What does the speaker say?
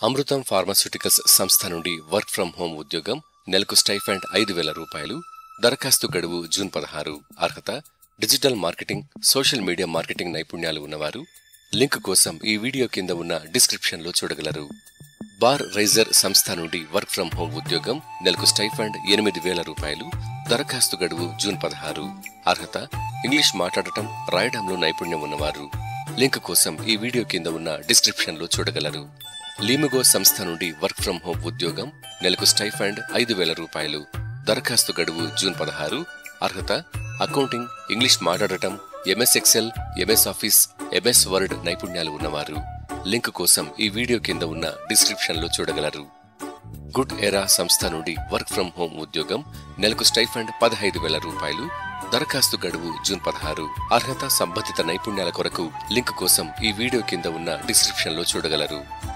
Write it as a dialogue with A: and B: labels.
A: అమృతం pharmaceuticals సంస్థ నుండి work from home ఉద్యోగం నెలకు స్టైఫండ్ ఐదు వేల రూపాయలు దరఖాస్తు గడువు జూన్ పదహారు అర్హత digital marketing social media marketing నైపుణ్యాలు ఉన్నవారు లింక్ కోసం ఈ వీడియో కింద ఉన్న డిస్క్రిప్షన్ లో చూడగలరు బార్ రైజర్ సంస్థ నుండి వర్క్ ఫ్రం హోం ఉద్యోగం నెలకు స్టైఫండ్ ఎనిమిది వేల రూపాయలు దరఖాస్తు గడువు జూన్ పదహారు అర్హత ఇంగ్లీష్ మాట్లాడటం రాయడంలో నైపుణ్యం ఉన్నవారు లింక్ కోసం ఈ వీడియో కింద ఉన్న డిస్క్రిప్షన్ లో చూడగలరు లీమిగో సంస్థ నుండి వర్క్ ఫ్రం హోం ఉద్యోగం నెలకు స్టైఫండ్ ఐదు వేల రూపాయలు దరఖాస్తు గడువు జూన్ పదహారు అర్హత అకౌంటింగ్ ఇంగ్లీష్ మాట్లాడటం MS Excel MS Office MS Word నైపుణ్యాలు ఉన్నవారు లింక్ కోసం ఈ వీడియో కింద ఉన్న డిస్క్రిప్షన్ లో చూడగలరు గుడ్ ఎరా సంస్థ నుండి వర్క్ ఫ్రం హోం ఉద్యోగం నెలకు స్టైఫండ్ పదహైదు వేల రూపాయలు దరఖాస్తు గడువు జూన్ పదహారు అర్హత సంబంధిత నైపుణ్యాల కొరకు లింక్ కోసం ఈ వీడియో కింద ఉన్న డిస్క్రిప్షన్ లో చూడగలరు